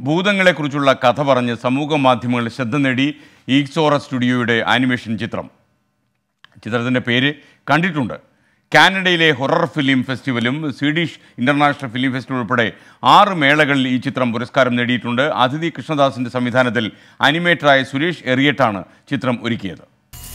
ഭൂതങ്ങളെക്കുറിച്ചുള്ള കഥ പറഞ്ഞ് സമൂഹ മാധ്യമങ്ങളിൽ ശ്രദ്ധ നേടി ഈക്സോറ സ്റ്റുഡിയോയുടെ ആനിമേഷൻ ചിത്രം ചിത്രത്തിൻ്റെ പേര് കണ്ടിട്ടുണ്ട് കാനഡയിലെ ഹൊറർ ഫിലിം ഫെസ്റ്റിവലും സ്വീഡിഷ് ഇൻ്റർനാഷണൽ ഫിലിം ഫെസ്റ്റിവൽ ഉൾപ്പെടെ ആറ് മേളകളിൽ ഈ ചിത്രം പുരസ്കാരം നേടിയിട്ടുണ്ട് അതിഥി കൃഷ്ണദാസിൻ്റെ സംവിധാനത്തിൽ അനിമേറ്ററായ സുരേഷ് എറിയട്ടാണ് ചിത്രം ഒരുക്കിയത്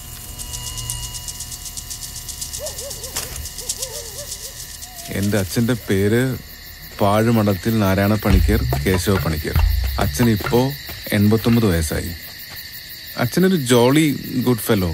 എൻ്റെ അച്ഛൻ്റെ പേര് പാഴുമഠത്തിൽ നാരായണ പണിക്കർ കേശവ പണിക്കർ അച്ഛൻ ഇപ്പോൾ എൺപത്തൊമ്പത് വയസ്സായി അച്ഛനൊരു ജോളി ഗുഡ് ഫെലോ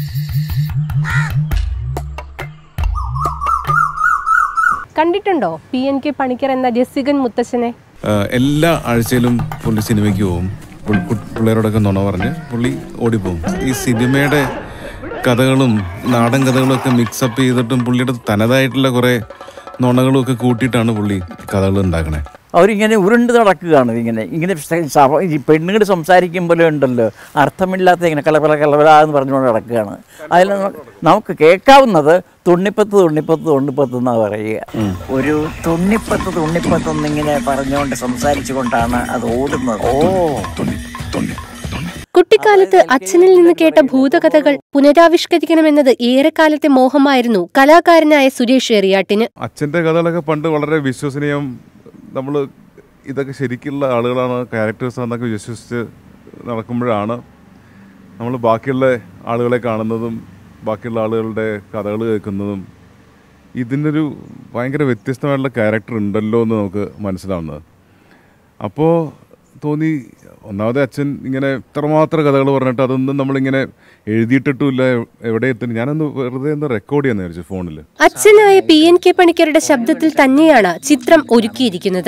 കണ്ടിട്ടുണ്ടോ പി എൻ കെ പണിക്കർ എന്ന രസികൻ മുത്തശ്ശനെ എല്ലാ ആഴ്ചയിലും പുള്ളി സിനിമയ്ക്ക് പോവും പുൾ- പു- പിള്ളേരോടൊക്കെ നുണ പറഞ്ഞ് പുള്ളി ഓടിപ്പോവും ഈ സിനിമയുടെ കഥകളും നാടൻ കഥകളും ഒക്കെ മിക്സപ്പ് ചെയ്തിട്ടും പുള്ളിയുടെ തനതായിട്ടുള്ള കുറേ നുണകളും ഒക്കെ കൂട്ടിയിട്ടാണ് പുള്ളി കഥകൾ ഉണ്ടാക്കണേ അവരിങ്ങനെ ഉരുണ്ട് നടക്കുകയാണ് ഇങ്ങനെ ഇങ്ങനെ സ- സഭ- ഈ പെണ്ണുങ്ങൾ സംസാരിക്കുമ്പോഴേ ഉണ്ടല്ലോ അർത്ഥമില്ലാത്ത ഇങ്ങനെ കലപല കലപല എന്ന് പറഞ്ഞുകൊണ്ട് നടക്കുകയാണ് അതിൽ നമുക്ക് നമുക്ക് കേൾക്കാവുന്നത് തുണ്ണിപ്പത്ത് തുണ്ണിപ്പത്ത് തുണ്ണിപ്പത്ത് എന്നാണ് പറയുക ഒരു തുണ്ണിപ്പത്ത് തുണ്ണിപ്പത്ത് എന്നിങ്ങനെ പറഞ്ഞുകൊണ്ട് സംസാരിച്ചുകൊണ്ടാണ് അത് ഓടുന്നത് ഓ കുട്ടിക്കാലത്ത് അച്ഛനിൽ നിന്ന് കേട്ട ഭൂതകഥകൾ പുനരാവിഷ്കരിക്കണമെന്നത് ഏറെക്കാലത്തെ മോഹമായിരുന്നു കലാകാരനായ സുരേഷ് എറിയാട്ടിന് അച്ഛൻ്റെ കഥകളൊക്കെ പണ്ട് വളരെ വിശ്വസനീയം നമ്മൾ ഇതൊക്കെ ശരിക്കുള്ള ആളുകളാണ് ക്യാരക്ടേഴ്സ് എന്നൊക്കെ വിശ്വസിച്ച് നടക്കുമ്പോഴാണ് നമ്മൾ ബാക്കിയുള്ള ആളുകളെ കാണുന്നതും ബാക്കിയുള്ള ആളുകളുടെ കഥകൾ കേൾക്കുന്നതും ഇതിനൊരു ഭയങ്കര വ്യത്യസ്തമായിട്ടുള്ള ക്യാരക്ടർ ഉണ്ടല്ലോ എന്ന് നമുക്ക് മനസ്സിലാവുന്നത് അപ്പോൾ തോന്നി ഒന്നാമത് അച്ഛൻ ഇങ്ങനെ ഇത്രമാത്രം കഥകൾ പറഞ്ഞിട്ട് അതൊന്നും നമ്മളിങ്ങനെ എഴുതിയിട്ടിട്ടുമില്ല എവിടെ എത്തുന്നു ഞാനൊന്ന് വെറുതെ ഒന്ന് റെക്കോർഡ് ചെയ്യാന്ന് വിചാരിച്ചു ഫോണിൽ അച്ഛനായ പി എൻ കെ പണിക്കരുടെ ശബ്ദത്തിൽ തന്നെയാണ് ചിത്രം ഒരുക്കിയിരിക്കുന്നത്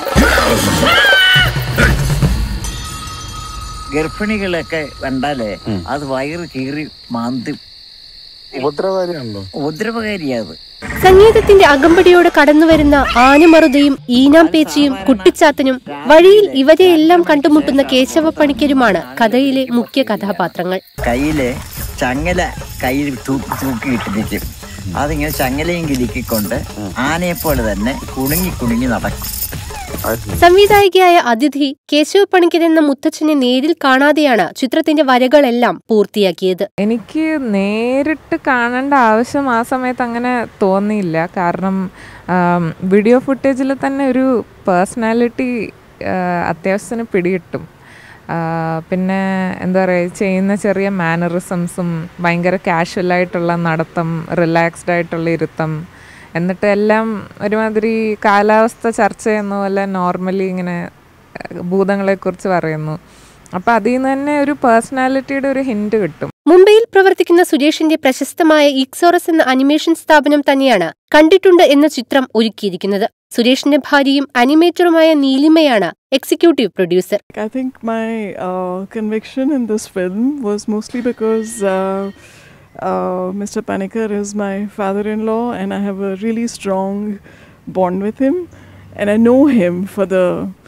ഗർഭിണികളൊക്കെ കണ്ടാലേ അത് വയറ് കീറി മാന്തി ഉപദ്രവകാരിയാണല്ലോ ഉപദ്രവകാരിയത് സംഗീതത്തിന്റെ അകമ്പടിയോട് കടന്നുവരുന്ന ആനമറുതയും ഈനാം പേച്ചിയും കുട്ടിച്ചാത്തനും വഴിയിൽ ഇവരെയെല്ലാം കണ്ടുമുട്ടുന്ന കേശവ പണിക്കരുമാണ് കഥയിലെ മുഖ്യ കഥാപാത്രങ്ങൾ കയ്യില് ചങ്ങല കയ്യിൽ തൂക്കി തൂക്കിയിട്ടിരിക്കും അതിങ്ങനെ ചങ്ങലയും കിലുക്കിക്കൊണ്ട് ആനയെ പോലെ തന്നെ കുണുങ്ങി കുണുങ്ങി നടക്കും സംവിധായികയായ അതിഥി കേശവ പണിക്കർ എന്ന മുത്തച്ഛനെ നേരിൽ കാണാതെയാണ് ചിത്രത്തിന്റെ വരകളെല്ലാം പൂർത്തിയാക്കിയത് എനിക്ക് നേരിട്ട് കാണേണ്ട ആവശ്യം ആ സമയത്ത് അങ്ങനെ തോന്നിയില്ല കാരണം ആം, വീഡിയോ ഫുട്ടേജിൽ തന്നെ ഒരു പേഴ്സണാലിറ്റി അത്യാവശ്യത്തിന് പിടികിട്ടും ആ, പിന്നെ എന്താ പറയുക ചെയ്യുന്ന ചെറിയ മാനറിസംസും ഭയങ്കര കാഷ്വലായിട്ടുള്ള നടത്തം റിലാക്സ്ഡ് ആയിട്ടുള്ള ഇരുത്തം എന്നിട്ട് എല്ലാം ഒരുമാതിരി കാലാവസ്ഥ ചർച്ച ചെയ്യുന്ന പോലെ നോർമലി ഇങ്ങനെ ഏഹ്, ഭൂതങ്ങളെക്കുറിച്ച് പറയുന്നു അപ്പോൾ അതിൽ നിന്ന് തന്നെ ഒരു പേഴ്സണാലിറ്റിയുടെ ഒരു ഹിൻറ്റ് കിട്ടും മുംബൈയിൽ പ്രവർത്തിക്കുന്ന സുരേഷിന്റെ പ്രശസ്തമായ ഇക്സോറസ് എന്ന അനിമേഷൻ സ്ഥാപനം തന്നെയാണ് കണ്ടിട്ടുണ്ട് എന്ന ചിത്രം ഒരുക്കിയിരിക്കുന്നത് സുരേഷിന്റെ ഭാര്യയും അനിമേറ്ററുമായ നീലിമയാണ് executive producer I think my uh, conviction in this film was mostly because uh, uh, Mr. Panikkar is my father in law, and I have a really strong bond with him. And I know him for the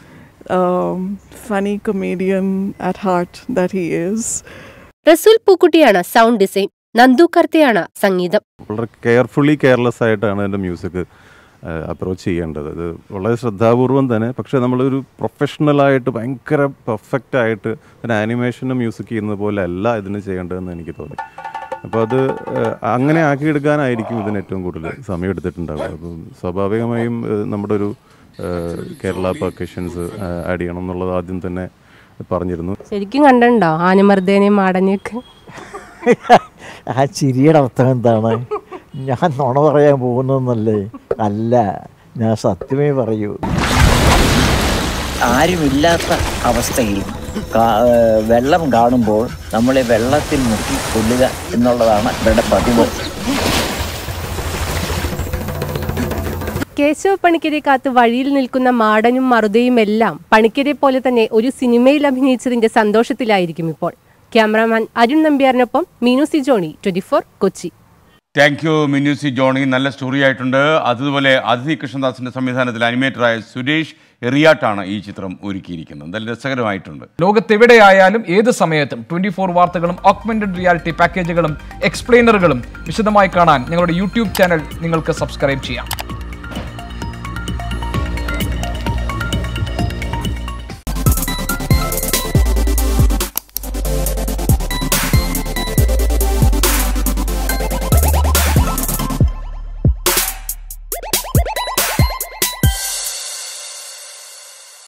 um, funny comedian at heart that he is. Resul പൂക്കുട്ടിയാണ് sound design Nandu കർത്തയാണ് സംഗീതം വളരെ carefully careless ആയിട്ടാണ് എൻ്റെ music approach ചെയ്യേണ്ടത് ഇത് വളരെ ശ്രദ്ധാപൂർവം തന്നെ പക്ഷേ നമ്മളൊരു പ്രൊഫഷണലായിട്ട് ഭയങ്കര പെർഫെക്റ്റ് ആയിട്ട് ഒരു ആനിമേഷനും മ്യൂസിക് ചെയ്യുന്നത് പോലെ അല്ല ഇതിന് ചെയ്യേണ്ടതെന്ന് എനിക്ക് തോന്നി അപ്പോൾ അത് ഏഹ്, അങ്ങനെ ആക്കിയെടുക്കാനായിരിക്കും ഇതിന് ഏറ്റവും കൂടുതൽ സമയം എടുത്തിട്ടുണ്ടാവുക അപ്പം സ്വാഭാവികമായും ഏഹ്, നമ്മുടെ ഒരു ഏഹ്, കേരള പെർക്കഷൻസ് ആഡ് ചെയ്യണം എന്നുള്ളത് ആദ്യം തന്നെ പറഞ്ഞിരുന്നു ശരിക്കും കണ്ടോ ആനമർദ്ദേനെയും മാടനെയൊക്കെ ആ ചിരിയുടെ അർത്ഥം എന്താണ് ഞാൻ നുണ പറയാൻ പോകുന്നതെന്നല്ലേ അല്ല ഞാൻ സത്യമേ പറയൂ ആരുമില്ലാത്ത അവസ്ഥയിൽ കാ- ഏഹ് വെള്ളം കാണുമ്പോൾ നമ്മളെ വെള്ളത്തിൽ മുക്കി കൊല്ലുക എന്നുള്ളതാണ് ഇവരുടെ പതിവ് കേശവ പണിക്കരെ കാത്ത് വഴിയിൽ നിൽക്കുന്ന മാടനും മറുതയും എല്ലാം പണിക്കരെ പോലെ തന്നെ ഒരു സിനിമയിൽ അഭിനയിച്ചതിന്റെ സന്തോഷത്തിലായിരിക്കും ഇപ്പോൾ ക്യാമറാമാൻ അരുൺ നമ്പ്യാറിനൊപ്പം Meenu C Johny twenty Kochi thank you മിന്യൂസി ജോണി നല്ല സ്റ്റോറി ആയിട്ടുണ്ട് അതുപോലെ അതിഥി കൃഷ്ണദാസിന്റെ സംവിധാനത്തിൽ അനിമേറ്ററായ സുരേഷ് എറിയാട്ടാണ് ഈ ചിത്രം ഒരുക്കിയിരിക്കുന്നത് നല്ല രസകരമായിട്ടുണ്ട് ലോകത്തെവിടെയായാലും ഏത് സമയത്തും ട്വന്റി ഫോർ വാർത്തകളും ഓഗ്മെന്റഡ് റിയാലിറ്റി പാക്കേജുകളും എക്സ്പ്ലെയിനറുകളും വിശദമായി കാണാൻ ഞങ്ങളുടെ യൂട്യൂബ് ചാനൽ നിങ്ങൾക്ക് സബ്സ്ക്രൈബ് ചെയ്യാം